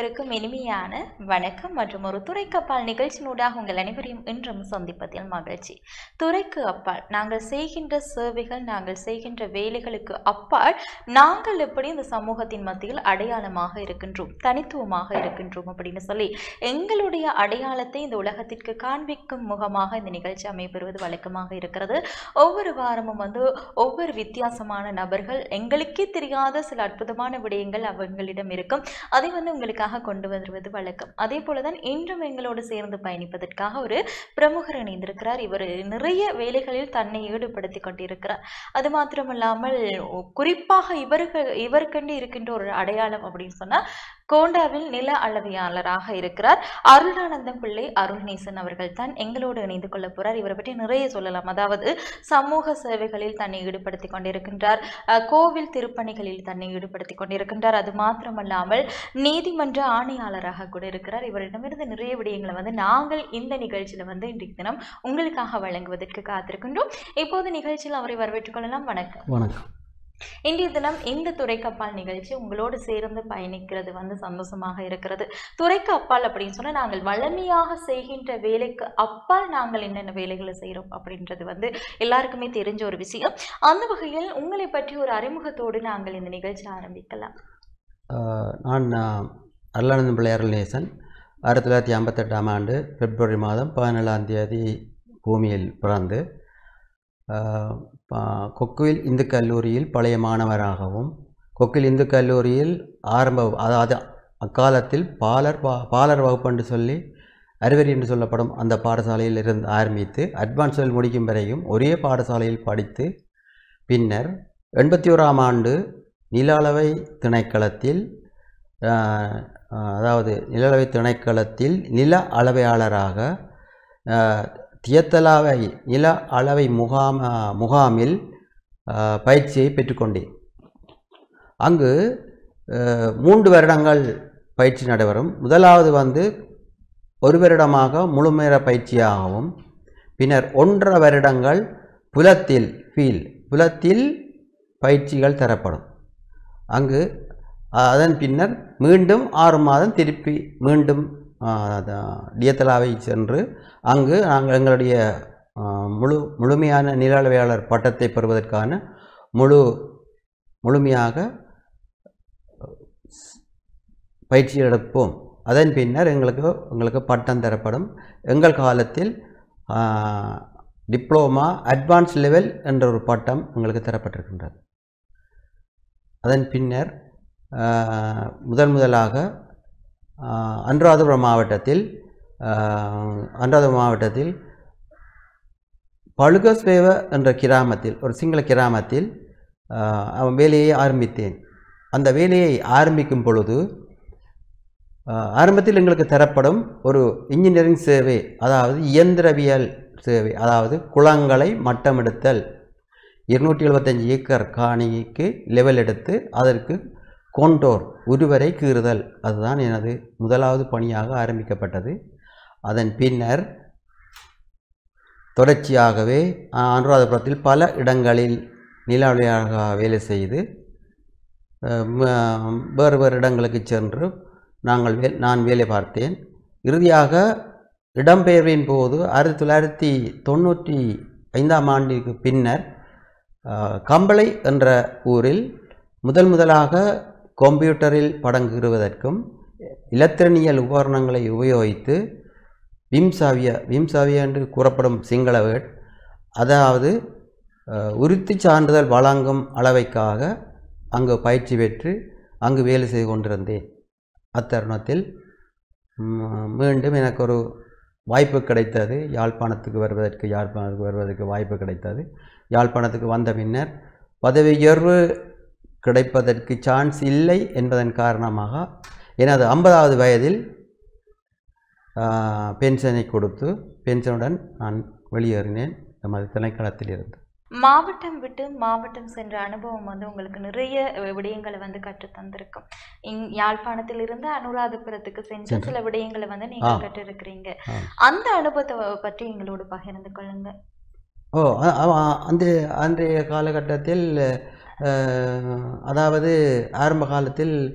அனைவருக்கும் இனிமையான வணக்கம் மற்றும் ஒரு துறைக்கு அப்பால் நிகழ்ச்சியினூடாக உங்கள் அனைவரையும் இன்றும் சந்திப்பதில் மகிழ்ச்சி துறைக்கு அப்பால் நாங்கள் செய்கின்ற சேவைகள் நாங்கள் செய்கின்ற வேலைகளுக்கு அப்பால் நாங்கள் எப்படி இந்த சமூகத்தின் மத்தியில் அடையாளமாக இருக்கின்றோம் தனித்துவமாக இருக்கின்றோம் அப்படின்னு சொல்லி எங்களுடைய அடையாளத்தை இந்த உலகத்திற்கு காண்பிக்கும் முகமாக இந்த நிகழ்ச்சி அமைப்பெறுவது வழக்கமாக இருக்கிறது ஒவ்வொரு வாரமும் வந்து ஒவ்வொரு வித்தியாசமான நபர்கள் எங்களுக்கே தெரியாத சில அற்புதமான விடயங்கள் அவங்களிடம் இருக்கும் அதை வந்து உங்களுக்காக கொண்டு வருவது வழக்கம் அதே போலதான் இன்றும் எங்களோடு சேர்ந்து பயணிப்பதற்காக ஒரு பிரமுகர் இணைந்திருக்கிறார் இவர் நிறைய வேலைகளில் தன்னை ஈடுபடுத்தி கொண்டிருக்கிறார் அது மாத்திரமல்லாமல் குறிப்பாக இவர்கள் இவருக்கென்று இருக்கின்ற ஒரு அடையாளம் அப்படின்னு சொன்னா கோண்டாவில் நில அளவியாளராக இருக்கிறார் அருளானந்தம் பிள்ளை அருள்நேசன் அவர்கள் தான் எங்களோடு இணைந்து கொள்ள போறார் இவரை பற்றி நிறைய சொல்லலாம் அதாவது சமூக சேவைகளில் தன்னை ஈடுபடுத்தி கொண்டிருக்கின்றார் அஹ், கோவில் திருப்பணிகளில் தன்னை ஈடுபடுத்தி கொண்டிருக்கின்றார் அது மாத்திரமல்லாமல் நீதிமன்ற ஆணையாளராக கூட இருக்கிறார் இவரிடமிருந்து நிறைய விடயங்களை வந்து நாங்கள் இந்த நிகழ்ச்சியில வந்து இன்றைக்கு தினம் உங்களுக்காக வழங்குவதற்கு காத்திருக்கின்றோம் இப்போது நிகழ்ச்சியில் அவரை வரவேற்றுக் கொள்ளலாம் வணக்கம் வணக்கம் இன்றைய தினம் இந்த துறைக்கு அப்பால் நிகழ்ச்சி உங்களோடு சேர்ந்து பயணிக்கிறது வந்து சந்தோஷமாக இருக்கிறது துறைக்கு அப்பால் அப்படின்னு சொன்னா நாங்கள் வளமையாக செய்கின்ற வேலைக்கு அப்பால் நாங்கள் என்னென்ன வேலைகளை செய்கிறோம் அப்படின்றது வந்து எல்லாருக்குமே தெரிஞ்ச ஒரு விஷயம் அந்த வகையில் உங்களை பற்றி ஒரு அறிமுகத்தோடு நாங்கள் இந்த நிகழ்ச்சி ஆரம்பிக்கலாம் ஆஹ் நான் ஆஹ், அருளானந்தம் பிள்ளையார் நேசன் ஆயிரத்தி தொள்ளாயிரத்தி ஐம்பத்தெட்டாம் ஆண்டு பிப்ரவரி மாதம் பதினேழாம் தேதி பூமியில் பிறந்து ஆஹ், பா- கொக்குவில் இந்து கல்லூரியில் பழைய மாணவராகவும் கொக்கில் இந்து கல்லூரியில் ஆரம்ப அதாவது அக்காலத்தில் பாலர் பா பாலர் வகுப்பு என்று சொல்லி அறிவரி என்று சொல்லப்படும் அந்த பாடசாலையில் இருந்து ஆரம்பித்து அட்வான்ஸ் லெவல் முடிக்கும் வரையும் ஒரே பாடசாலையில் படித்து பின்னர் எண்பத்தி ஓராம் ஆண்டு நில அளவை திணைக்களத்தில் ஆஹ், ஆஹ், அதாவது நில அளவை திணைக்களத்தில் நில அளவையாளராக ஆஹ், தியத்தலாவை நில அளவை முகாம் ஆஹ், முகாமில் ஆஹ், பயிற்சியை பெற்றுக்கொண்டேன் அங்கு ஆஹ், மூன்று வருடங்கள் பயிற்சி நடைபெறும் முதலாவது வந்து ஒரு வருடமாக முழுமையற பயிற்சியாகவும் பின்னர் ஒன்றரை வருடங்கள் புலத்தில் ஃபீல் புலத்தில் பயிற்சிகள் தரப்படும் அங்கு அஹ், அதன் பின்னர் மீண்டும் ஆறு மாதம் திருப்பி மீண்டும் டியத்தலாவை சென்று அங்கு நாங்கள் எங்களுடைய அஹ், முழு முழுமையான நிலளவையாளர் பட்டத்தை பெறுவதற்கான முழு முழுமையாக பயிற்சி எடுப்போம் அதன் பின்னர் எங்களுக்கு உங்களுக்கு பட்டம் தரப்படும் எங்கள் காலத்தில் டிப்ளோமா அட்வான்ஸ் லெவல் என்ற ஒரு பட்டம் எங்களுக்கு தரப்பட்டிருக்கின்றது அதன் பின்னர் ஆஹ், முதன் முதலாக ஆஹ், அனுராதபுரம் மாவட்டத்தில் ஆஹ், அனுராதபுரம் மாவட்டத்தில் பழுகஸ்வேவ என்ற கிராமத்தில் ஒரு சிங்கள கிராமத்தில் ஆஹ், அவன் வேலையை ஆரம்பித்தேன் அந்த வேலையை ஆரம்பிக்கும் பொழுது ஆஹ், ஆரம்பத்தில் எங்களுக்கு தரப்படும் ஒரு இன்ஜினியரிங் சேவை அதாவது இயந்திரவியல் சேவை அதாவது குளங்களை மட்டமெடுத்தல் இருநூற்றி எழுபத்தஞ்சு ஏக்கர் காணிக்கு லெவல் எடுத்து அதற்கு கொண்டோர் உருவரை கீறுதல் அதுதான் எனது முதலாவது பணியாக ஆரம்பிக்கப்பட்டது அதன் பின்னர் தொடர்ச்சியாகவே ஆஹ், அனுராதபுரத்தில் பல இடங்களில் நிலவழியாக வேலை செய்து அஹ், ம- வேறு வேறு இடங்களுக்கு சென்று நாங்கள் வே நான் வேலை பார்த்தேன் இறுதியாக இடம்பெயர்வின் போது ஆயிரத்தி தொள்ளாயிரத்தி தொண்ணூற்றி ஐந்தாம் ஆண்டிற்கு பின்னர் அஹ், கம்பளை என்ற ஊரில் முதல் முதலாக கம்ப்யூட்டரில் படங்குறுவதற்கும் இலத்திரனியல் உபகரணங்களை உபயோகித்து விம்சாவிய விம்சாவிய என்று கூறப்படும் சிங்கள வேர்ட் அதாவது அஹ், உறுதிச் சான்றிதழ் வழங்கும் அளவைக்காக அங்கு பயிற்சி பெற்று அங்கு வேலை செய்து கொண்டிருந்தேன் அத்தருணத்தில் ம், மீண்டும் எனக்கு ஒரு வாய்ப்பு கிடைத்தது யாழ்ப்பாணத்துக்கு வருவதற்கு யாழ்ப்பாணத்துக்கு வருவதற்கு வாய்ப்பு கிடைத்தது யாழ்ப்பாணத்துக்கு வந்த பின்னர் பதவி உயர்வு கிடைப்பதற்கு சான்ஸ் இல்லை என்பதன் காரணமாக எனது ஐம்பதாவது வயதில் ஆஹ், பென்ஷனை கொடுத்து பென்ஷனுடன் நான் வெளியேறினேன் நமது திணைக்களத்தில் இருந்து மாவட்டம் விட்டு மாவட்டம் சென்ற அனுபவம் வந்து உங்களுக்கு நிறைய விடயங்களை வந்து கற்றுத் தந்திருக்கும் இங் யாழ்ப்பாணத்தில் இருந்து அனுராதபுரத்துக்கு சென்று சென்று. சில விடயங்களை வந்து நீங்கள் ஆ. கற்றிருக்கிறீங்க ஆ. அந்த அனுபவத்தை பற்றி எங்களோடு பகிர்ந்து கொள்ளுங்க ஓ அ- அ- அந்த அன்றைய காலகட்டத்தில் அஹ், அதாவது ஆரம்ப காலத்தில்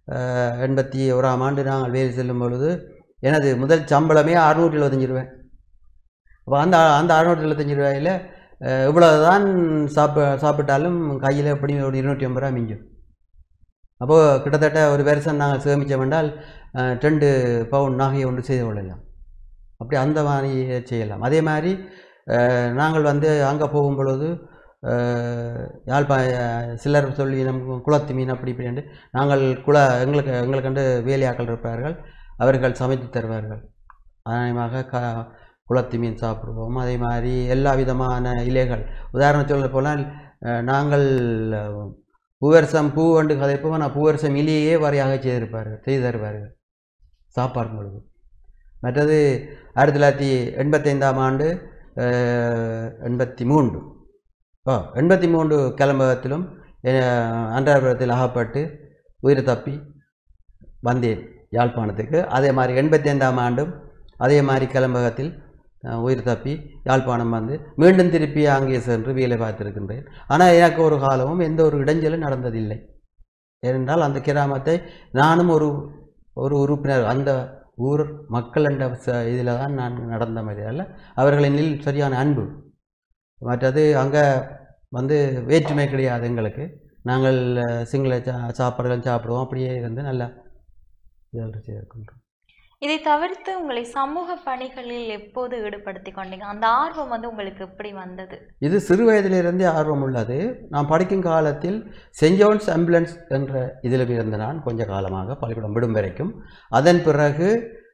அஹ், எண்பத்தி ஓராம் ஆண்டு நாங்கள் வேலை செல்லும் பொழுது எனது முதல் சம்பளமே அறுநூற்றி எழுபத்தஞ்சு ரூபாய் அப்போ அந்த அந்த அறுநூற்றி எழுபத்தஞ்சு ரூபாயில் இவ்வளவு தான் சாப்ப சாப்பிட்டாலும் கையில் எப்படி ஒரு இருநூற்றி ஐம்பது ரூபா மிஞ்சும் அப்போது கிட்டத்தட்ட ஒரு வருஷம் நாங்கள் சேமித்தோம் என்றால் அஹ், ரெண்டு பவுன் நகையை ஒன்று செய்து கொள்ளலாம் அப்படி அந்த மாதிரி செய்யலாம் அதே மாதிரி அஹ், நாங்கள் வந்து அங்கே போகும் பொழுது அஹ், யாழ்ப்பா சிலர் சொல்லி நமக்கு குளத்து மீன் அப்படி இப்படின்ட்டு நாங்கள் குள எங்களுக்கு எங்களுக்கண்டு வேலையாக்கள் இருப்பார்கள் அவர்கள் சமைத்து தருவார்கள் அதேமாக க குளத்து மீன் சாப்பிடுவோம் அதே மாதிரி எல்லா விதமான இலைகள் உதாரணம் சொல்ல போனால் அஹ், நாங்கள் அஹ், பூவரசம் பூ வண்டு கதைப்போம் ஆனால் பூவரசம் இலையே வரையாக செய்திருப்பார்கள் செய்து தருவார்கள் சாப்பாடு பொழுது மற்றது ஆயிரத்தி தொள்ளாயிரத்தி எண்பத்தைந்தாம் ஆண்டு அஹ், எண்பத்தி மூன்று ஓ எண்பத்தி மூன்று கிளம்பகத்திலும் அன்றாபுரத்தில் அகப்பட்டு உயிர் தப்பி வந்தேன் யாழ்ப்பாணத்துக்கு அதே மாதிரி எண்பத்தி ஐந்தாம் ஆண்டும் அதே மாதிரி கிளம்பகத்தில் அஹ், உயிர் தப்பி யாழ்ப்பாணம் வந்து மீண்டும் திருப்பி அங்கே சென்று வேலை பார்த்திருக்கின்றேன் ஆனால் எனக்கு ஒரு காலமும் எந்த ஒரு இடைஞ்சலும் நடந்ததில்லை ஏனென்றால் அந்த கிராமத்தை நானும் ஒரு ஒரு உறுப்பினர் அந்த ஊர் மக்கள் என்ற இதில் தான் நான் நடந்த மாதிரி அல்ல அவர்களினில் சரியான அன்பு மற்றது அங்கே வந்து வேற்றுமை கிடையாது எங்களுக்கு நாங்கள் அஹ், சிங்கள சா சாப்பாடுகள் சாப்பிடுவோம் அப்படியே இருந்து நல்லா இதாக செய்திருக்கின்றோம் இதை தவிர்த்து உங்களை சமூக பணிகளில் எப்போது ஈடுபடுத்தி கொண்டீங்க அந்த ஆர்வம் வந்து உங்களுக்கு எப்படி வந்தது இது சிறு வயதிலிருந்தே ஆர்வம் உள்ளது நான் படிக்கும் காலத்தில் சென்ட் ஜோன்ஸ் ஆம்புலன்ஸ் என்ற இதில் இருந்த நான் கொஞ்ச காலமாக பள்ளிக்கூடம் விடும் வரைக்கும் அதன் பிறகு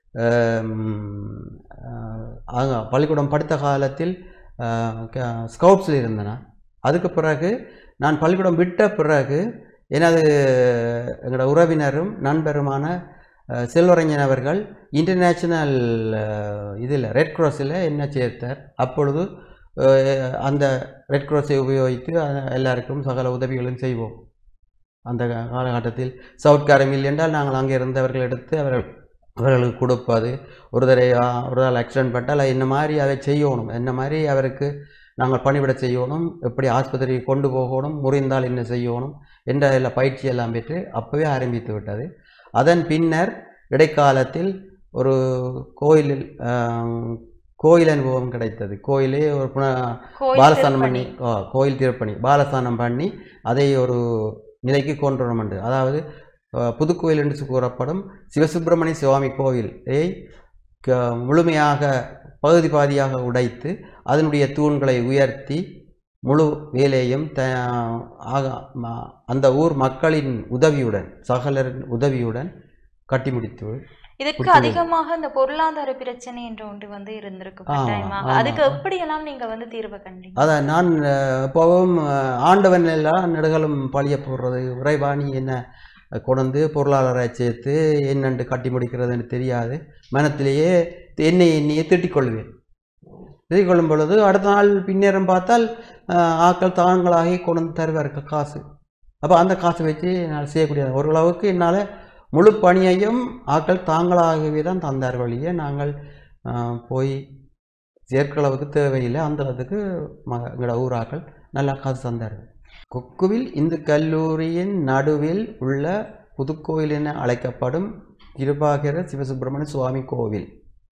ஆம், ஆஹ், ஆங்க, பள்ளிக்கூடம் படித்த காலத்தில் ஸ்கவுட்ஸில் இருந்தேன் நான் அதுக்கு பிறகு நான் பள்ளிக்கூடம் விட்ட பிறகு எனது எங்களோட உறவினரும் நண்பருமான அஹ், செல்வரஞ்சன் அவர்கள் இன்டர்நேஷ்னல் இதில் ரெட் கிராஸில் என்ன சேர்த்தார் அப்பொழுது அஹ், அந்த ரெட் கிராஸை உபயோகித்து அஹ், எல்லாருக்கும் சகல உதவிகளும் செய்வோம் அந்த கா- காலகட்டத்தில் சவுட் காரமில் என்றால் நாங்கள் அங்கே இருந்தவர்கள் எடுத்து அவர்கள் அவர்களுக்கு கொடுப்பது ஒரு தடவை ஆ, ஒரு நாள் ஆக்சிடென்ட் பட்டால் என்ன மாதிரி அதை செய்யணும் என்ன மாதிரி அவருக்கு நாங்கள் பணிவிட செய்யணும் எப்படி ஆஸ்பத்திரிக்கு கொண்டு போகணும் முறிந்தால் என்ன செய்யணும் என்ற எல்லா பயிற்சி எல்லாம் பெற்று அப்போவே ஆரம்பித்து விட்டது அதன் பின்னர் இடைக்காலத்தில் ஒரு கோயிலில் ஆம், கோயில் அனுபவம் கிடைத்தது கோயிலே ஒரு புன கோயில் பாலஸ்தானம் திருப்பணி. பண்ணி ஆ, கோயில் திருப்பணி பாலஸ்தானம் பண்ணி அதை ஒரு நிலைக்கு கொண்டு வர என்று அதாவது ஆ, புதுக்கோயில் என்று கூறப்படும் சிவசுப்பிரமணிய சுவாமி கோயிலை க- முழுமையாக பகுதி பாதியாக உடைத்து அதனுடைய தூண்களை உயர்த்தி முழு வேலையும் த ஆக ம- அந்த ஊர் மக்களின் உதவியுடன் சகலரின் உதவியுடன் கட்டி முடித்து இதுக்கு கொடுத்தது. அதிகமாக இந்த பொருளாதார பிரச்சனை என்ற ஒன்று வந்து இருந்திருக்கு ஆமா, கட்டாயமாக ஆமா. அதுக்கு எப்படியெல்லாம் நீங்க வந்து தீர்வு கண்டீங்க அதான் நான் அஹ், எப்பவும் அஹ், ஆண்டவன் எல்லாம் நெடுகளும் பழிய போடுறது இறைவாணி என்ன கொண்டு பொருளாதார சேர்த்து என்னென்று கட்டி முடிக்கிறதுன்னு தெரியாது மனத்திலேயே என்னை என்னையே திட்டிக் கொள்வேன் திட்டிக் கொள்ளும் பொழுது அடுத்த நாள் பின்னேறம் பார்த்தால் அஹ், ஆட்கள் தாங்களாகி கொண்டு வந்து தருவார்கள் காசு அப்போ அந்த காசை வச்சு என்னால் செய்யக்கூடிய ஓரளவுக்கு என்னால் முழு பணியையும் ஆட்கள் தாங்களாகவே தான் தந்தார் வழியே நாங்கள் அஹ், போய் சேர்க்களவுக்கு தேவையில்லை அந்த அளவுக்கு ம எங்களோட ஊராக்கள் நல்லா காசு தந்தார்கள் கொக்குவில் இந்து கல்லூரியின் நடுவில் உள்ள புதுக்கோயில் என அழைக்கப்படும் கிருபாகர சிவசுப்பிரமணிய சுவாமி கோவில்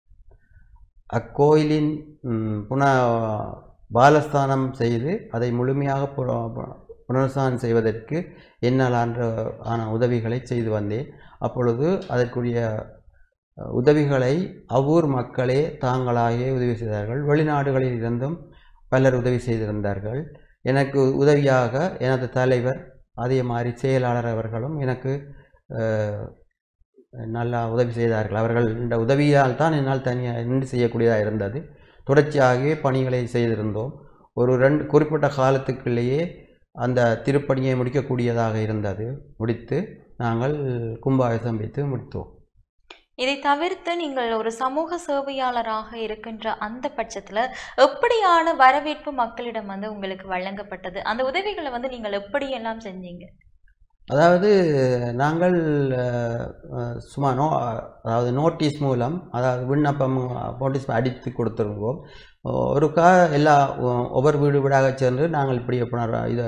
அக்கோயிலின் ம், புன பாலஸ்தானம் செய்து அதை முழுமையாக பு- பு- புனருஸ்தானம் செய்வதற்கு என்னால் ஆன்ற ஆன உதவிகளை செய்து வந்தேன் அப்பொழுது அதற்குரிய அஹ், உதவிகளை அவ்வூர் மக்களே தாங்களாகவே உதவி செய்தார்கள் வெளிநாடுகளில் இருந்தும் பலர் உதவி செய்திருந்தார்கள் எனக்கு உதவியாக எனது தலைவர் அதே மாதிரி செயலாளர் அவர்களும் எனக்கு அஹ், நல்லா உதவி செய்தார்கள் அவர்கள் இந்த உதவியால் தான் என்னால் தனியாக நின்று செய்யக்கூடியதாக இருந்தது தொடர்ச்சியாகவே பணிகளை செய்திருந்தோம் ஒரு ரெண்டு குறிப்பிட்ட காலத்துக்குள்ளேயே அந்த திருப்பணியை முடிக்கக்கூடியதாக இருந்தது முடித்து நாங்கள் கும்பாபிஷம் வைத்து முடித்தோம் இதை தவிர்த்து நீங்கள் ஒரு சமூக சேவையாளராக இருக்கின்ற அந்த பட்சத்துல எப்படியான வரவேற்பு மக்களிடம் வந்து உங்களுக்கு வழங்கப்பட்டது அந்த உதவிகளை வந்து நீங்கள் எப்படியெல்லாம் செஞ்சீங்க அதாவது நாங்கள் அஹ், அஹ், சும்மா நோ அதாவது நோட்டீஸ் மூலம் அதாவது விண்ணப்பம் நோட்டீஸ் அடித்து கொடுத்துருவோம் ஒருக்கா எல்லா ஒ- ஒவ்வொரு வீடு வீடாக சென்று நாங்கள் இப்படி புனர் இதை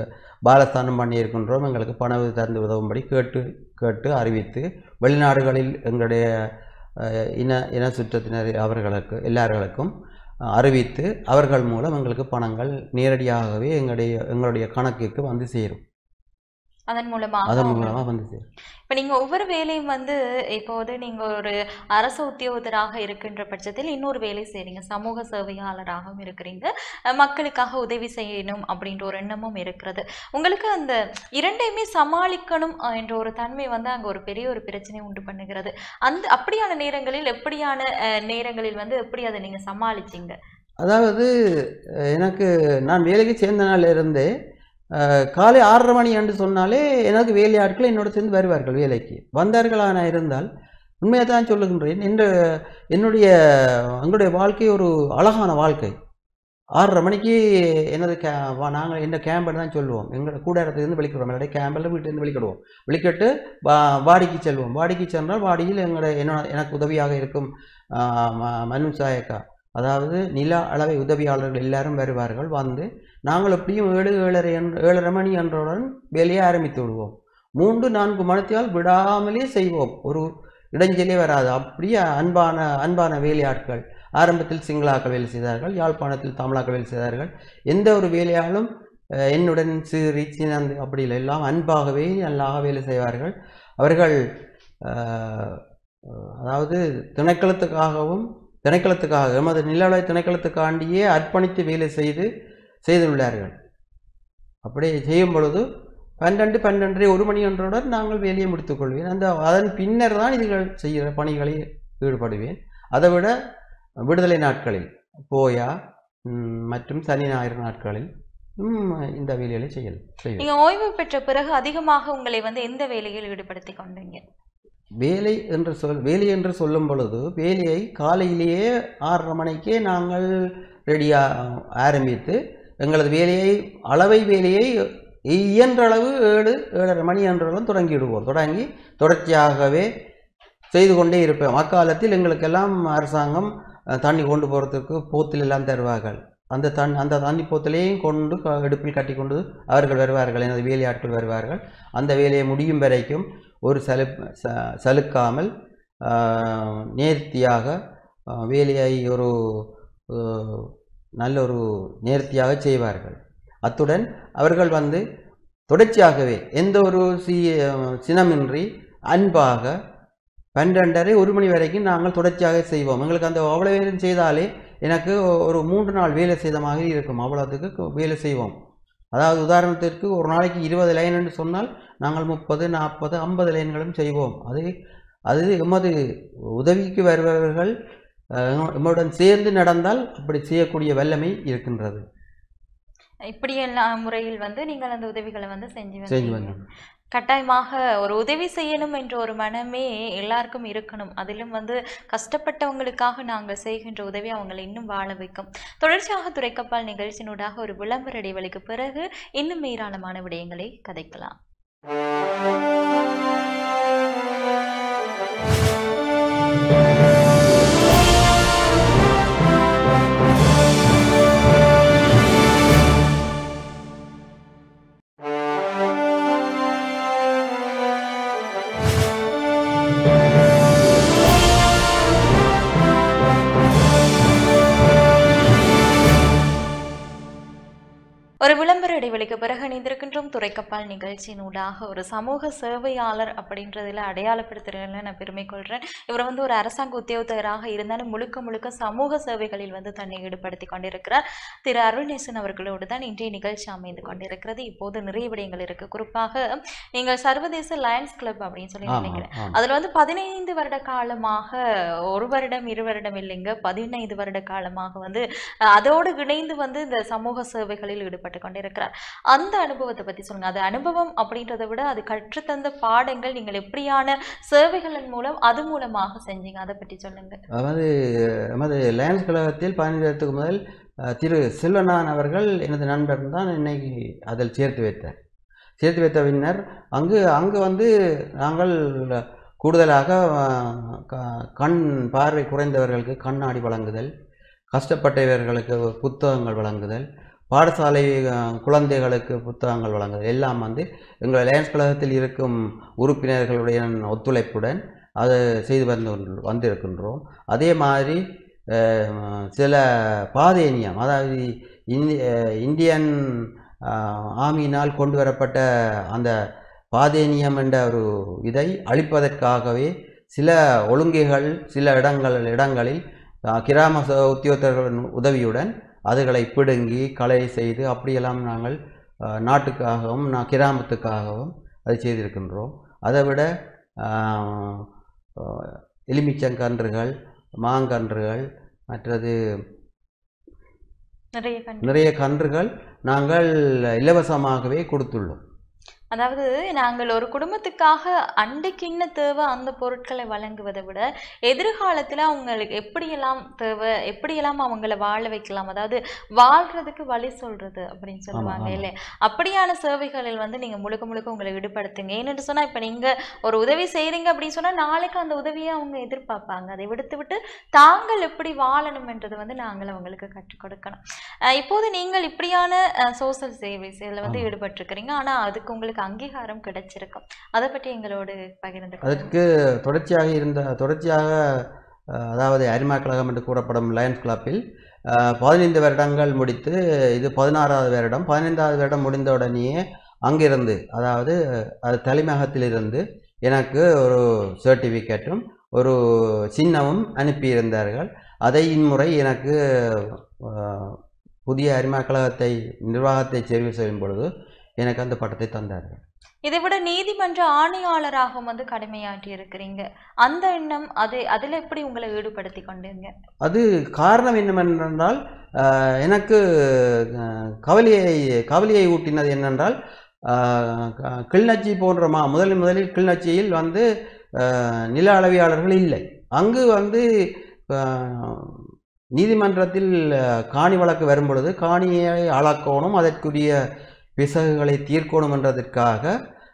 பாலஸ்தானம் பண்ணியிருக்கின்றோம் எங்களுக்கு பண உதவி தந்து உதவும்படி கேட்டு கேட்டு அறிவித்து வெளிநாடுகளில் எங்களுடைய அஹ், இன இன சுற்றத்தினர் அவர்களுக்கு எல்லார்களுக்கும் அஹ், அறிவித்து அவர்கள் மூலம் எங்களுக்கு பணங்கள் நேரடியாகவே எங்களுடைய எங்களுடைய கணக்குக்கு வந்து சேரும் அதன் மூலமாக அதன் அவங்க- மூலமாக வந்து சேரும் இப்ப நீங்க ஒவ்வொரு வேலையும் வந்து இப்போது நீங்க ஒரு அரசு உத்தியோகத்தராக இருக்கின்ற பட்சத்தில் இன்னொரு வேலை செய்றீங்க சமூக சேவையாளராகவும் இருக்கிறீங்க அஹ் மக்களுக்காக உதவி செய்யணும் அப்படின்ற ஒரு எண்ணமும் இருக்கிறது உங்களுக்கு அந்த இரண்டையுமே சமாளிக்கணும் அஹ், என்ற ஒரு தன்மை வந்து அங்க ஒரு பெரிய ஒரு பிரச்சனை உண்டு பண்ணுகிறது அந்த அப்படியான நேரங்களில் எப்படியான அஹ், நேரங்களில் வந்து எப்படி அதை நீங்க சமாளிச்சீங்க அதாவது அஹ், எனக்கு நான் வேலைக்கு சேர்ந்த நாள்ல இருந்தே அஹ், காலை ஆறரை மணி என்று சொன்னாலே எனக்கு வேலை ஆட்கள் என்னோட சேர்ந்து வருவார்கள் வேலைக்கு வந்தார்களான இருந்தால் உண்மையை தான் சொல்லுகின்றேன் என்ற என்னுடைய எங்களுடைய வாழ்க்கை ஒரு அழகான வாழ்க்கை ஆறரை மணிக்கு எனது கே வா- நாங்கள் என்ன கேம்பு தான் சொல்லுவோம் எங்கள் கூடாரத்துலேருந்து வெளிக்கிடுவோம் என்னுடைய கேம்பில் வீட்டிலேருந்து வெளிக்கிடுவோம் வெளிக்கிட்டு வா வாடிக்கு செல்வோம் வாடிக்கு சென்றால் வாடியில் எங்களுடைய என்னோட எனக்கு உதவியாக இருக்கும் ஆஹ், ம- மனு சாயக்கா அதாவது நில அளவை உதவியாளர்கள் எல்லாரும் வருவார்கள் வந்து நாங்கள் எப்படியும் ஏழு ஏழரை என்- ஏழரை மணி என்றவுடன் வேலையை ஆரம்பித்து விடுவோம் மூன்று நான்கு மணித்தால் விடாமலே செய்வோம் ஒரு இடைஞ்சலே வராது அப்படியே அன்பான அன்பான வேலையாட்கள் ஆரம்பத்தில் சிங்களாக்கள் வேலை செய்தார்கள் யாழ்ப்பாணத்தில் தமிழாக்கள் வேலை செய்தார்கள் எந்த ஒரு வேலையாலும் அஹ், என்னுடன் சீறி சினந்து அப்படி இல்லை எல்லாம் அன்பாகவே நல்லாக வேலை செய்வார்கள் அவர்கள் அஹ், அதாவது திணைக்களத்துக்காகவும் திணைக்களத்துக்காக எமது நிலவலை திணைக்களத்துக்காண்டியே அர்ப்பணித்து வேலை செய்து செய்துள்ளார்கள் அப்படியே செய்யும் பொழுது பன்னெண்டு பன்னெண்டரை ஒரு மணி ஒன்றுடன் நாங்கள் வேலையை முடித்துக் கொள்வேன் அந்த அதன் பின்னர் தான் இதுகள் செய்கிற பணிகளில் ஈடுபடுவேன் அதை விட விடுதலை நாட்களில் போயா ம், மற்றும் சனி ஞாயிறு நாட்களில் ம், இந்த வேலைகளை செய்யல் செய்வேன் நீங்க ஓய்வு பெற்ற பிறகு அதிகமாக உங்களை வந்து எந்த வேலையில் ஈடுபடுத்தி கொண்டீங்க வேலை என்று சொல் வேலை என்று சொல்லும் பொழுது வேலையை காலையிலேயே ஆறரை மணிக்கே நாங்கள் ரெடியாக ஆரம்பித்து எங்களது வேலையை அளவை வேலையை இயன்ற அளவு ஏழு ஏழரை மணி என்றளவும் தொடங்கிவிடுவோம் தொடங்கி தொடர்ச்சியாகவே செய்து கொண்டே இருப்போம் அக்காலத்தில் எங்களுக்கெல்லாம் அரசாங்கம் அஹ், தண்ணி கொண்டு போகிறதுக்கு போத்தில் எல்லாம் தருவார்கள் அந்த தண் அந்த தண்ணி போத்திலையும் கொண்டு க- எடுப்பில் கட்டி கொண்டு அவர்கள் வருவார்கள் எனது வேலையாட்கள் வருவார்கள் அந்த வேலையை முடியும் வரைக்கும் ஒரு சலு ச- சலுக்காமல் ஆஹ், நேர்த்தியாக ஆஹ், வேலையை ஒரு ஆஹ், நல்ல ஒரு நேர்த்தியாக செய்வார்கள் அத்துடன் அவர்கள் வந்து தொடர்ச்சியாகவே எந்த ஒரு சி சினமின்றி அன்பாக பன்னெண்டரை ஒரு மணி வரைக்கும் நாங்கள் தொடர்ச்சியாக செய்வோம் எங்களுக்கு அந்த அவ்வளோ நேரம் செய்தாலே எனக்கு ஒரு மூன்று நாள் வேலை செய்த மாதிரி இருக்கும் அவ்வளோத்துக்கு வேலை செய்வோம் அதாவது உதாரணத்திற்கு ஒரு நாளைக்கு இருபது லைன் என்று சொன்னால் நாங்கள் முப்பது நாற்பது ஐம்பது லைன்களும் செய்வோம் அது அது எமது உதவிக்கு வருபவர்கள் அஹ், எம்முடன் சேர்ந்து நடந்தால் அப்படி செய்யக்கூடிய வல்லமை இருக்கின்றது இப்படி எல்லா முறையில் வந்து நீங்கள் அந்த உதவிகளை வந்து செஞ்சு செஞ்சு வந்தீங்க வந்தோம் கட்டாயமாக ஒரு உதவி செய்யணும் என்ற ஒரு மனமே எல்லாருக்கும் இருக்கணும் அதிலும் வந்து கஷ்டப்பட்டவங்களுக்காக நாங்கள் செய்கின்ற உதவி அவங்களை இன்னும் வாழ வைக்கும் தொடர்ச்சியாக துரைக்கப்பால் நிகழ்ச்சியினூடாக ஒரு விளம்பர இடைவெளிக்கு பிறகு இன்னும் ஏராளமான விடயங்களை கதைக்கலாம் ஒரு விளம்பர இடைவெளிக்கு பிறகு இணைந்திருக்கின்றோம் துரைக்கப்பால் நிகழ்ச்சியினூடாக ஒரு சமூக சேவையாளர் அப்படின்றதுல அடையாளப்படுத்துறதுல நான் பெருமை கொள்கிறேன் இவர் வந்து ஒரு அரசாங்க உத்தியோகத்தராக இருந்தாலும் முழுக்க முழுக்க சமூக சேவைகளில் வந்து தன்னை ஈடுபடுத்தி கொண்டிருக்கிறார் திரு அருள்நேசன் அவர்களோடு தான் இன்றைய நிகழ்ச்சி அமைந்து கொண்டிருக்கிறது இப்போது நிறைய விடயங்கள் இருக்கு குறிப்பாக நீங்கள் சர்வதேச லயன்ஸ் கிளப் அப்படின்னு சொல்லி ஆமாம் நினைக்கிறேன் ஆமாம் அதுல வந்து பதினைந்து வருட காலமாக ஒரு வருடம் இரு வருடம் இல்லைங்க பதினைந்து வருட காலமாக வந்து அஹ், அதோடு இணைந்து வந்து இந்த சமூக சேவைகளில் ஈடுபட்டு கொண்டிருக்கிறார் அந்த அனுபவத்தை பத்தி சொல்லுங்க அது அனுபவம் அப்படின்றத விட அது கற்றுத்தந்த பாடங்கள் நீங்கள் எப்படியான சேவைகளின் மூலம் அது மூலமாக செஞ்சீங்க அதை பற்றி சொல்லுங்க அதாவது எமது லயன்ஸ் கழகத்தில் பதினைந்து வருடத்துக்கு முதல் அஹ், திரு செல்வனான் அவர்கள் எனது நண்பர் தான் என்னை அதில் சேர்த்து வைத்தார் சேர்த்து வைத்த பின்னர் அங்கு அங்கு வந்து நாங்கள் கூடுதலாக அஹ், க- கண் பார்வை குறைந்தவர்களுக்கு கண்ணாடி வழங்குதல் கஷ்டப்பட்டவர்களுக்கு புத்தகங்கள் வழங்குதல் பாடசாலை அஹ், குழந்தைகளுக்கு புத்தகங்கள் வழங்குதல் எல்லாம் வந்து எங்கள் லயன்ஸ் கழகத்தில் இருக்கும் உறுப்பினர்களுடைய ஒத்துழைப்புடன் அதை செய்து வந்து கொண்டு- வந்திருக்கின்றோம் அதே மாதிரி அஹ், சில பாதேனியம் அதாவது இந்தி அஹ், இந்தியன் அஹ், ஆர்மியினால் கொண்டு வரப்பட்ட அந்த பாதேனியம் என்ற ஒரு இதை அழிப்பதற்காகவே சில ஒழுங்குகள் சில இடங்கள் இடங்களில் அஹ், கிராம ச- உத்தியோகத்தர்களின் உதவியுடன் அதுகளை பிடுங்கி களை செய்து அப்படியெல்லாம் நாங்கள் அஹ், நாட்டுக்காகவும் நான் கிராமத்துக்காகவும் அதை செய்திருக்கின்றோம் அதை விட அஹ், அஹ், எலுமிச்சங்கன்றுகள் மாங்கன்றுகள் மற்றது நிறைய கண்டு நிறைய கன்றுகள் நாங்கள் இலவசமாகவே கொடுத்துள்ளோம் அதாவது நாங்கள் ஒரு குடும்பத்துக்காக அன்றைக்கு என்ன தேவை அந்த பொருட்களை வழங்குவதை விட எதிர்காலத்தில் அவங்களுக்கு எப்படியெல்லாம் தேவை எப்படியெல்லாம் அவங்கள வாழ வைக்கலாம் அதாவது வாழ்றதுக்கு வழி சொல்றது அப்படின்னு சொல்லுவாங்க ஆமா. இல்லையா அப்படியான சேவைகளில் வந்து நீங்க முழுக்க முழுக்க உங்களை ஈடுபடுத்துங்க ஏன்னு சொன்னா இப்ப நீங்க ஒரு உதவி செய்றீங்க அப்படின்னு சொன்னா நாளைக்கு அந்த உதவியை அவங்க எதிர்பார்ப்பாங்க அதை விடுத்து விட்டு தாங்கள் எப்படி வாழணும் என்றது வந்து நாங்கள் அவங்களுக்கு கற்றுக் கொடுக்கணும் அஹ் இப்போது நீங்கள் இப்படியான சோஷியல் சேவைஸ் இதில் வந்து ஆமா. ஈடுபட்டிருக்கிறீங்க ஆனா அதுக்கு உங்களுக்கு அங்கீகாரம் கிடைச்சிருக்கும் அதை பற்றி எங்களோடு பகிர்ந்து கொள்ளுங்க. அதற்கு தொடர்ச்சியாக இருந்த தொடர்ச்சியாக அஹ், அதாவது அரிமா கழகம் என்று கூறப்படும் லயன்ஸ் கிளப்பில் அஹ், பதினைந்து வருடங்கள் முடித்து இது பதினாறாவது வருடம் பதினைந்தாவது வருடம் முடிந்த உடனேயே அங்கிருந்து அதாவது அது தலைமையகத்திலிருந்து எனக்கு ஒரு சர்டிஃபிகேட்டும் ஒரு சின்னமும் அனுப்பியிருந்தார்கள் அதை இன்முறை எனக்கு அஹ், புதிய அரிமா கழகத்தை நிர்வாகத்தை தெரிவு செய்யும் பொழுது எனக்கு அந்த பட்டத்தை தந்தார்கள் இதை விட நீதிமன்ற ஆணையாளராகவும் வந்து கடமையாற்றி இருக்கிறீங்க அந்த எண்ணம் அது அதுல எப்படி உங்களை ஈடுபடுத்தி கொண்டீங்க அது காரணம் என்னவென்றால் அஹ், எனக்கு அஹ், கவலையை கவலையை ஊட்டினது என்னென்றால் அஹ், க- கிளிநொச்சி போன்ற மா முதலில் முதலில் கிளிநொச்சியில் வந்து அஹ், நில அளவியாளர்கள் இல்லை அங்கு வந்து அஹ், நீதிமன்றத்தில் அஹ், காணி வழக்கு வரும் பொழுது காணியை அளக்கணும் அதற்குரிய பிசகுகளை தீர்க்கணும் என்றதற்காக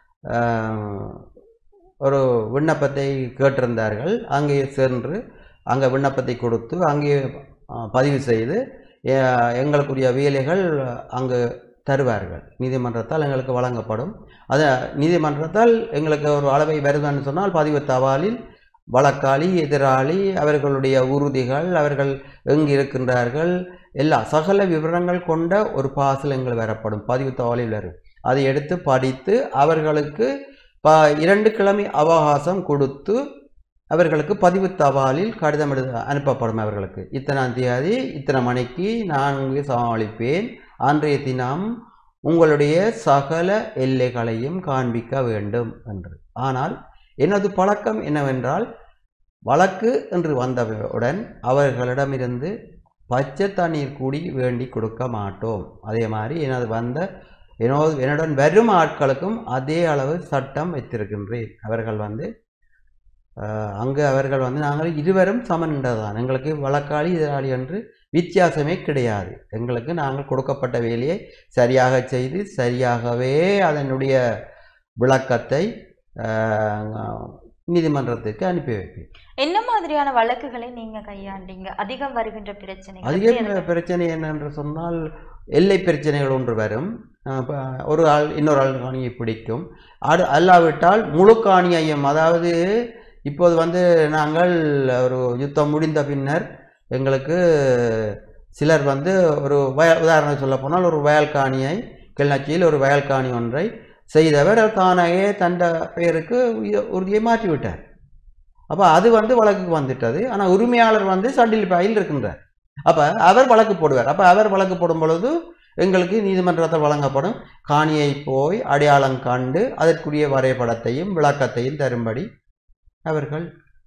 அஹ், ஒரு விண்ணப்பத்தை கேட்டிருந்தார்கள் அங்கே சென்று அங்கே விண்ணப்பத்தை கொடுத்து அங்கே அஹ், பதிவு செய்து எ- எங்களுக்குரிய வேலைகள் அங்கு தருவார்கள் நீதிமன்றத்தால் எங்களுக்கு வழங்கப்படும் அது நீதிமன்றத்தால் எங்களுக்கு ஒரு அளவை வருதுன்னு சொன்னால் பதிவு தபாலில் வழக்காளி எதிராளி அவர்களுடைய உறுதிகள் அவர்கள் எங்கு இருக்கின்றார்கள் எல்லா சகல விவரங்கள் கொண்ட ஒரு பாசல் எங்கள் வரப்படும் பதிவு தபாலில் வரும் அதை எடுத்து படித்து அவர்களுக்கு ப இரண்டு கிழமை அவகாசம் கொடுத்து அவர்களுக்கு பதிவு தபாலில் கடிதம் எழுத அனுப்பப்படும் அவர்களுக்கு இத்தனாம் தேதி இத்தனை மணிக்கு நான் உங்களை சமாளிப்பேன் அன்றைய தினம் உங்களுடைய சகல எல்லைகளையும் காண்பிக்க வேண்டும் என்று ஆனால் எனது பழக்கம் என்னவென்றால் வழக்கு என்று வந்தவுடன் அவர்களிடமிருந்து பச்சை தண்ணீர் கூடி வேண்டி கொடுக்க மாட்டோம் அதே மாதிரி எனது வந்த என்னோடு என்னுடன் வரும் ஆட்களுக்கும் அதே அளவு சட்டம் வைத்திருக்கின்றேன் அவர்கள் வந்து அஹ், அங்கு அவர்கள் வந்து நாங்கள் இருவரும் சமன்றதான் எங்களுக்கு வழக்காளி எதிராளி என்று வித்தியாசமே கிடையாது எங்களுக்கு நாங்கள் கொடுக்கப்பட்ட வேலையை சரியாக செய்து சரியாகவே அதனுடைய விளக்கத்தை அஹ், நீதிமன்றத்திற்கு அனுப்பி வைப்பேன் என்ன மாதிரியான வழக்குகளை நீங்க கையாண்டீங்க அதிகம் வருகின்ற பிரச்சனை அதிக பிரச்சனை என்னென்று சொன்னால் எல்லை பிரச்சனைகள் ஒன்று வரும் அஹ் இப்ப ஒரு ஆள் இன்னொரு ஆள் காணியை பிடிக்கும் அது அல்லாவிட்டால் முழு காணியையும் அதாவது இப்போது வந்து நாங்கள் ஒரு யுத்தம் முடிந்த பின்னர் எங்களுக்கு சிலர் வந்து ஒரு வய உதாரணம் சொல்ல போனால் ஒரு வயல் காணியை கிளிநொச்சியில் ஒரு வயல் காணி ஒன்றை செய்தவர் அவர் தானாகவே தண்ட பெயருக்கு உய- உறுதியை மாற்றிவிட்டார் அப்போ அது வந்து வழக்குக்கு வந்துட்டது ஆனால் உரிமையாளர் வந்து சண்டில் பாயில் இருக்கின்றார் அப்போ அவர் வழக்கு போடுவார் அப்போ அவர் வழக்கு போடும் பொழுது எங்களுக்கு நீதிமன்றத்தில் வழங்கப்படும் காணியை போய் அடையாளம் கண்டு அதற்குரிய வரைபடத்தையும் விளக்கத்தையும் தரும்படி அவர்கள்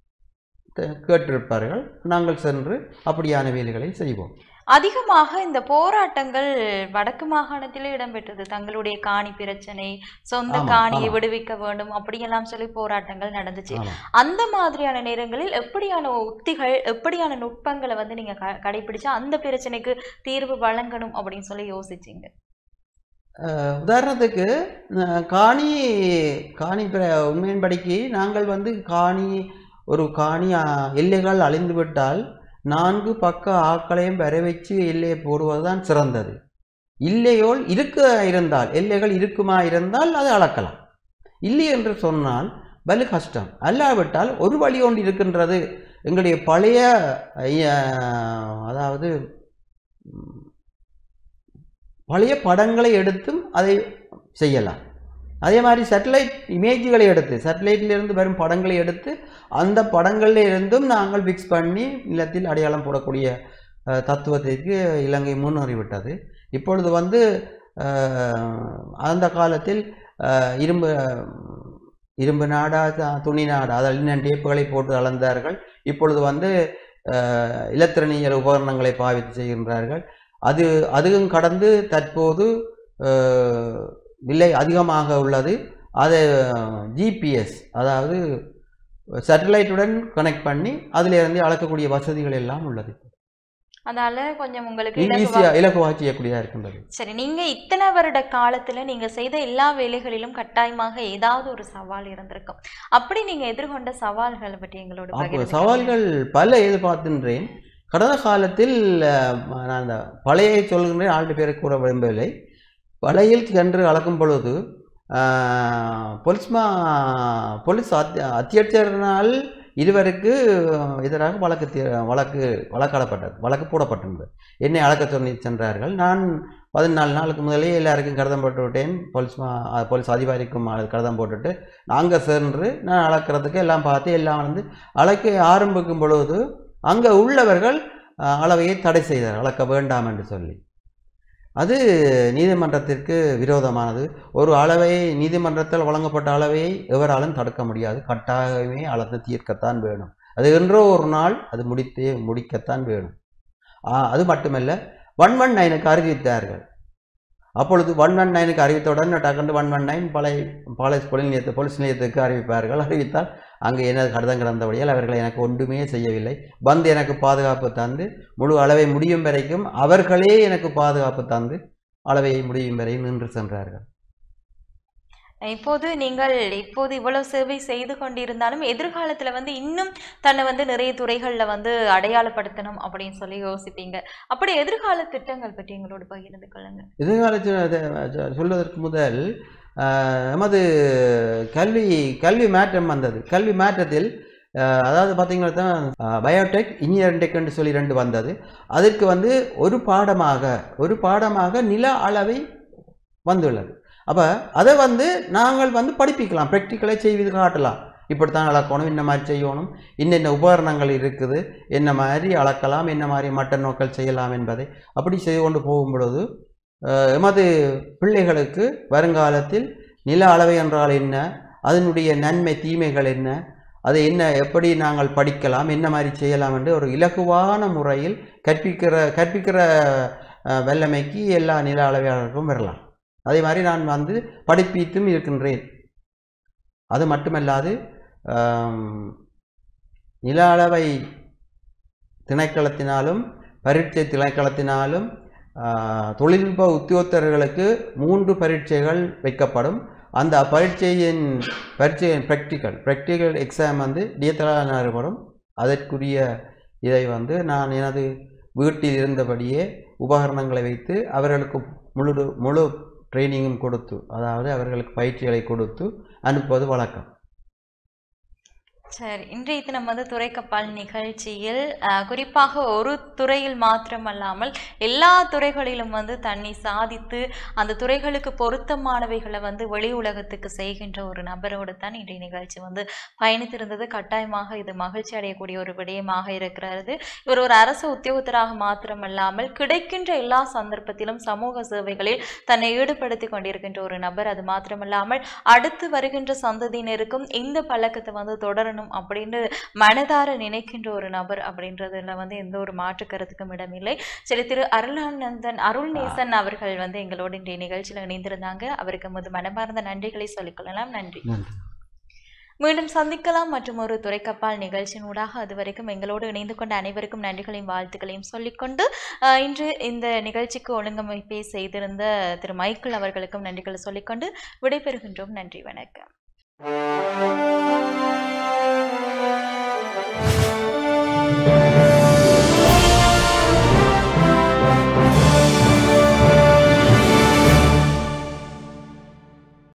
த- கேட்டிருப்பார்கள் நாங்கள் சென்று அப்படியான வேலைகளை செய்வோம் அதிகமாக இந்த போராட்டங்கள் வடக்கு மாகாணத்திலே இடம்பெற்றது தங்களுடைய காணி பிரச்சனை சொந்த ஆமா, காணியை ஆமா. விடுவிக்க வேண்டும் அப்படியெல்லாம் சொல்லி போராட்டங்கள் நடந்துச்சு ஆமாம் அந்த மாதிரியான நேரங்களில் எப்படியான உத்திகள் எப்படியான நுட்பங்களை வந்து நீங்க க- கடைபிடிச்சா அந்த பிரச்சனைக்கு தீர்வு வழங்கணும் அப்படின்னு சொல்லி யோசிச்சீங்க அஹ் உதாரணத்துக்கு அஹ் காணி காணி பிர உண்மையின்படிக்கு நாங்கள் வந்து காணி ஒரு காணி அஹ், எல்லைகள் அழிந்து விட்டால் நான்கு பக்க ஆக்களையும் வர வச்சு எல்லையை போடுவது தான் சிறந்தது இல்லையோல் இருக்க இருந்தால் எல்லைகள் இருக்குமா இருந்தால் அதை அளக்கலாம் இல்லை என்று சொன்னால் வலு கஷ்டம் அல்லாவிட்டால் ஒரு வழி ஒன்று இருக்கின்றது எங்களுடைய பழைய அஹ், அதாவது ம், பழைய படங்களை எடுத்தும் அதை செய்யலாம் அதே மாதிரி சேட்டலைட் இமேஜ்களை எடுத்து சேட்டலைட்டிலிருந்து வரும் படங்களை எடுத்து அந்த படங்களில் இருந்தும் நாங்கள் ஃபிக்ஸ் பண்ணி நிலத்தில் அடையாளம் போடக்கூடிய அஹ், தத்துவத்திற்கு இலங்கை முன்னேறிவிட்டது இப்பொழுது வந்து அஹ், அந்த காலத்தில் அஹ், இரும்பு இரும்பு நாடா த- துணி நாடா அதில் இன்னும் டேப்புகளை போட்டு அளந்தார்கள் இப்பொழுது வந்து அஹ், இலத்திரனியல் உபகரணங்களை பாவித்து செய்கின்றார்கள் அது அதுவும் கடந்து தற்போது அஹ், விலை அதிகமாக உள்ளது அது ஜிபிஎஸ் அதாவது சேட்டலைட்டுடன் கனெக்ட் பண்ணி அதிலிருந்து அளக்கக்கூடிய வசதிகள் எல்லாம் உள்ளது அதால கொஞ்சம் உங்களுக்கு இலகுவா- ஈஸியாக இலகுவாக செய்யக்கூடியதாக இருக்கின்றது சரி நீங்க இத்தனை வருட காலத்துல நீங்க செய்த எல்லா வேலைகளிலும் கட்டாயமாக ஏதாவது ஒரு சவால் இருந்திருக்கும் அப்படி நீங்க எதிர்கொண்ட சவால்களை பற்றி எங்களோட அப்போ பகிர்ந்துக்கங்க. சவால்கள் பல எதிர்பார்க்கின்றேன் கடந்த காலத்தில் அஹ், நான் அந்த பழைய சொல்கின்றேன் ஆண்டு பேரை கூற விரும்பவில்லை பழையில் சென்று அளக்கும் பொழுது அஹ், பொலிஸ்மா போலீஸ் அத்தி- அத்தியட்சரினால் இருவருக்கு எதிராக வழக்கு தீ- வழக்கு வழக்காடப்பட்டது வழக்கு போடப்பட்டிருந்தது என்னை அளக்க சொல்லி சென்றார்கள் நான் பதினாலு நாளுக்கு முதலே எல்லாருக்கும் கடிதம் போட்டு விட்டேன் போலீஸ் மா- அஹ், போலீஸ் அதிகாரிக்கும் அஹ், கடிதம் போட்டுட்டு நாங்கள் சென்று நான் அளக்கிறதுக்கு எல்லாம் பார்த்து எல்லாம் வந்து அளக்க ஆரம்பிக்கும் பொழுது அங்கே உள்ளவர்கள் அஹ், அளவையை தடை செய்தார் அளக்க வேண்டாம் என்று சொல்லி அது நீதிமன்றத்திற்கு விரோதமானது ஒரு அளவை நீதிமன்றத்தில் வழங்கப்பட்ட அளவை எவராலும் தடுக்க முடியாது கட்டாயமே அளந்து தீர்க்கத்தான் வேணும் அது என்றோ ஒரு நாள் அது முடித்தே முடிக்கத்தான் வேணும் ஆ, அது மட்டுமல்ல ஒன் ஒன் நைனுக்கு அறிவித்தார்கள் அப்பொழுது ஒன் ஒன் நைனுக்கு அறிவித்தவுடன் டக்குண்டு ஒன் ஒன் நைன் பழைய பாலேஸ் போலீஸ் நிலையத்து போலீஸ் நிலையத்துக்கு அறிவிப்பார்கள் அறிவித்தால் அங்கே என்ன கடிதம் கிடந்தபடியால் அவர்கள் எனக்கு ஒன்றுமே செய்யவில்லை வந்து எனக்கு பாதுகாப்பு தந்து முழு அளவை முடியும் வரைக்கும் அவர்களே எனக்கு பாதுகாப்பு தந்து அளவை முடியும் வரை நின்று சென்றார்கள் இப்போது நீங்கள் இப்போது இவ்வளவு சேவை செய்து கொண்டிருந்தாலும் எதிர்காலத்துல வந்து இன்னும் தன்னை வந்து நிறைய துறைகள்ல வந்து அடையாளப்படுத்தணும் அப்படின்னு சொல்லி யோசிப்பீங்க அப்படி எதிர்கால திட்டங்கள் பற்றி எங்களோட பகிர்ந்து கொள்ளுங்க எதிர்காலத்தில் சொல்வதற்கு முதல் ஆஹ், எமது கல்வி கல்வி மாற்றம் வந்தது கல்வி மாற்றத்தில் ஆஹ், அதாவது பார்த்தீங்கன்னா தான் பயோடெக் இன்ஜினியரிங் டெக் என்று சொல்லி ரெண்டு வந்தது அதற்கு வந்து ஒரு பாடமாக ஒரு பாடமாக நில அளவை வந்துள்ளது அப்போ அதை வந்து நாங்கள் வந்து படிப்பிக்கலாம் ப்ராக்டிக்கலாக செய்து காட்டலாம் இப்படித்தான் அளக்கணும் இந்த மாதிரி செய்யணும் இன்னென்ன உபகரணங்கள் இருக்குது என்ன மாதிரி அளக்கலாம் என்ன மாதிரி மட்ட நோக்கல் செய்யலாம் என்பதை அப்படி செய்து கொண்டு போகும் பொழுது அஹ், எமது பிள்ளைகளுக்கு வருங்காலத்தில் நில அளவை என்றால் என்ன அதனுடைய நன்மை தீமைகள் என்ன அதை என்ன எப்படி நாங்கள் படிக்கலாம் என்ன மாதிரி செய்யலாம் என்று ஒரு இலகுவான முறையில் கற்பிக்கிற கற்பிக்கிற அஹ், வல்லமைக்கு எல்லா நில அளவையாளருக்கும் வரலாம் அதே மாதிரி நான் வந்து படிப்பித்தும் இருக்கின்றேன் அது மட்டுமல்லாது ஆம், நில அளவை திணைக்களத்தினாலும் பரீட்சை திணைக்களத்தினாலும் ஆ, தொழில்நுட்ப உத்தியோகத்தர்களுக்கு மூன்று பரீட்சைகள் வைக்கப்படும் அந்த பரீட்சையின் பரீட்சையின் ப்ராக்டிக்கல் ப்ராக்டிக்கல் எக்ஸாம் வந்து டியத்தலாக நடைபெறும் அதற்குரிய இதை வந்து நான் எனது வீட்டில் இருந்தபடியே உபகரணங்களை வைத்து அவர்களுக்கு முழு முழு ட்ரைனிங்கும் கொடுத்து அதாவது அவர்களுக்கு பயிற்சிகளை கொடுத்து அனுப்புவது வழக்கம் சரி இன்றைய தினம் வந்து துறைக்கப்பால் நிகழ்ச்சியில் அஹ், குறிப்பாக ஒரு துறையில் மாத்திரமல்லாமல் எல்லா துறைகளிலும் வந்து தன்னை சாதித்து அந்த துறைகளுக்கு பொருத்தமானவைகளை வந்து வெளி உலகத்துக்கு செய்கின்ற ஒரு நபரோடு தான் இன்றைய நிகழ்ச்சி வந்து பயணித்திருந்தது கட்டாயமாக இது மகிழ்ச்சி அடையக்கூடிய ஒரு விடயமாக இருக்கிறது இவர் ஒரு அரசு உத்தியோகத்தராக மாத்திரமல்லாமல் கிடைக்கின்ற எல்லா சந்தர்ப்பத்திலும் சமூக சேவைகளில் தன்னை ஈடுபடுத்தி கொண்டிருக்கின்ற ஒரு நபர் அது மாத்திரமல்லாமல் அடுத்து வருகின்ற சந்ததியினருக்கும் இந்த பழக்கத்தை வந்து தொடரணும் அப்படின்னு மனதார நினைக்கின்ற ஒரு நபர் அப்படின்றதுல வந்து எந்த ஒரு மாற்று கருத்துக்கும் இடமில்லை சரி திரு அருளானந்தன் அருள்நேசன் அவர்கள் வந்து எங்களோட இன்றைய நிகழ்ச்சியில் இணைந்திருந்தாங்க அவருக்கு முது மனமார்ந்த நன்றிகளை சொல்லிக்கொள்ளலாம் நன்றி நன்றி மீண்டும் சந்திக்கலாம் மற்றும் ஒரு துறைக்கப்பால் நிகழ்ச்சியினூடாக அதுவரைக்கும் எங்களோடு இணைந்து கொண்ட அனைவருக்கும் நன்றிகளையும் வாழ்த்துக்களையும் சொல்லிக்கொண்டு அஹ், இன்று இந்த நிகழ்ச்சிக்கு ஒழுங்கமைப்பை செய்திருந்த திரு மைக்கேல் அவர்களுக்கும் நன்றிகளை சொல்லிக்கொண்டு விடைபெறுகின்றோம் நன்றி வணக்கம்